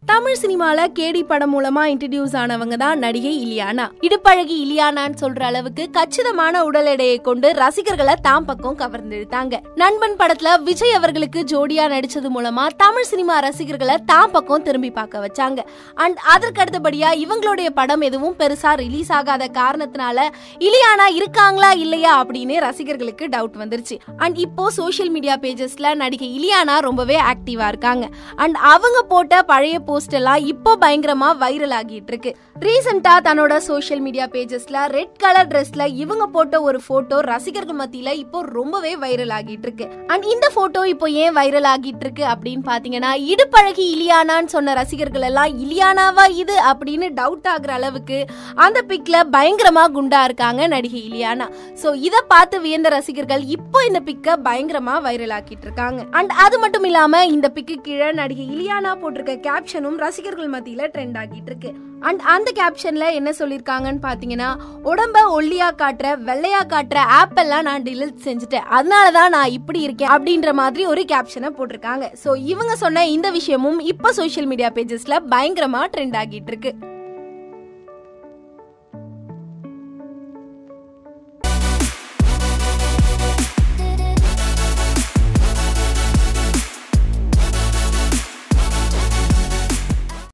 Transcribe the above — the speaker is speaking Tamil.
தமிழ் சினிமால கேடி படம் மூலமா இன்ட்ரடியூஸ் ஆனவங்க தான் நடிகை இலியானா இடுப்பழகி இலியானான்னு சொல்ற அளவுக்கு கச்சிதமான உடல் எடையை கொண்டு ரசிகர்களை தாம் பக்கம் கவர்ந்தெடுத்தாங்க நண்பன் படத்துல விஜய் அவர்களுக்கு ஜோடியா நடிச்சது மூலமா தமிழ் சினிமா ரசிகர்களை தாம் பக்கம் திரும்பி பார்க்க வச்சாங்க அண்ட் அதற்கு அடுத்தபடியா இவங்களுடைய படம் எதுவும் பெருசா ரிலீஸ் ஆகாத காரணத்தினால இலியானா இருக்காங்களா இல்லையா அப்படின்னு ரசிகர்களுக்கு டவுட் வந்துருச்சு அண்ட் இப்போ சோஷியல் மீடியா பேஜஸ்ல நடிகை இலியானா ரொம்பவே ஆக்டிவா இருக்காங்க அண்ட் அவங்க போட்ட பழைய போஸ்ட் எல்லாம் இப்போ பயங்கரமா வைரல் ஆகிட்டு இருக்கு ரீசெண்டா தன்னோட சோஷியல் மீடியா பேஜஸ்ல ரெட் கலர் ட்ரெஸ்ல இவங்க போட்ட ஒரு போட்டோ ரசிகர்கள் மத்தியில இப்போ ரொம்பவே வைரல் ஆகிட்டு இருக்கு அண்ட் இந்த போட்டோ இப்போ ஏன் வைரல் ஆகிட்டு இருக்கு அப்படின்னு பாத்தீங்கன்னா இடுப்பழகி இலியானான்னு சொன்ன ரசிகர்கள் எல்லாம் இலியானாவா இது அப்படின்னு டவுட் ஆகுற அளவுக்கு அந்த பிக்ல பயங்கரமா குண்டா இருக்காங்க நடிகை இலியானா சோ இத பார்த்து வியந்த ரசிகர்கள் இப்போ இந்த பிக்க பயங்கரமா வைரல் ஆக்கிட்டு இருக்காங்க அண்ட் அது மட்டும் இல்லாம இந்த பிக்கு கீழே நடிகை இலியானா போட்டிருக்க கேப்ஷனும் ரசிகர்கள் மத்தியில ட்ரெண்ட் ஆகிட்டு இருக்கு அண்ட் அந்த கேப்ஷன்ல என்ன சொல்லிருக்காங்கன்னு பாத்தீங்கன்னா உடம்ப ஒல்லியா காட்டுற வெள்ளையா காட்டுற ஆப் எல்லாம் நான் டிலீட் செஞ்சுட்டேன் அதனாலதான் நான் இப்படி இருக்கேன் அப்படின்ற மாதிரி ஒரு கேப்ஷனை போட்டிருக்காங்க சோ இவங்க சொன்ன இந்த விஷயமும் இப்ப சோஷியல் மீடியா பேஜஸ்ல பயங்கரமா ட்ரெண்ட் ஆகிட்டு இருக்கு